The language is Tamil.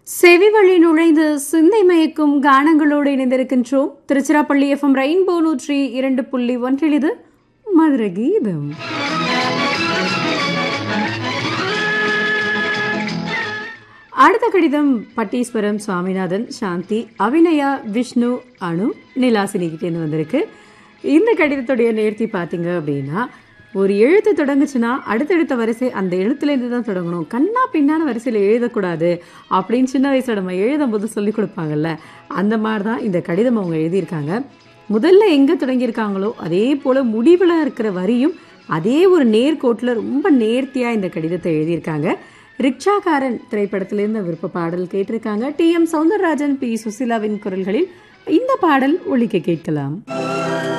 செவி வழி நுழைந்து சிந்தை மயக்கும் கானங்களோடு இணைந்திருக்கின்றோம் திருச்சிராப்பள்ளி எஃப்எம் ரெயின்போ நூற்றி இரண்டு புள்ளி ஒன்றில் இது மதுர கீதம் அடுத்த கடிதம் பட்டீஸ்வரம் சுவாமிநாதன் சாந்தி அபிநயா விஷ்ணு அனு நிலாசினி கிட்டேருந்து வந்திருக்கு இந்த கடிதத்துடைய நேர்த்தி பார்த்தீங்க அப்படின்னா ஒரு எழுத்து தொடங்குச்சுன்னா அடுத்தடுத்த வரிசை அந்த எழுத்துலேருந்து தான் தொடங்கணும் கண்ணா பின்னான வரிசையில் எழுதக்கூடாது அப்படின்னு சின்ன வயசுல நம்ம எழுதும் போது சொல்லி கொடுப்பாங்கல்ல அந்த மாதிரி தான் இந்த கடிதம் அவங்க எழுதியிருக்காங்க முதல்ல எங்கே தொடங்கியிருக்காங்களோ அதே போல் முடிவில் இருக்கிற வரியும் அதே ஒரு நேர்கோட்டில் ரொம்ப நேர்த்தியாக இந்த கடிதத்தை எழுதியிருக்காங்க ரிக்ஷாக்காரன் திரைப்படத்திலிருந்து விருப்ப பாடல் கேட்டிருக்காங்க டி எம் சௌந்தரராஜன் பி சுசிலாவின் குரல்களில் இந்த பாடல் ஒழிக்க கேட்கலாம்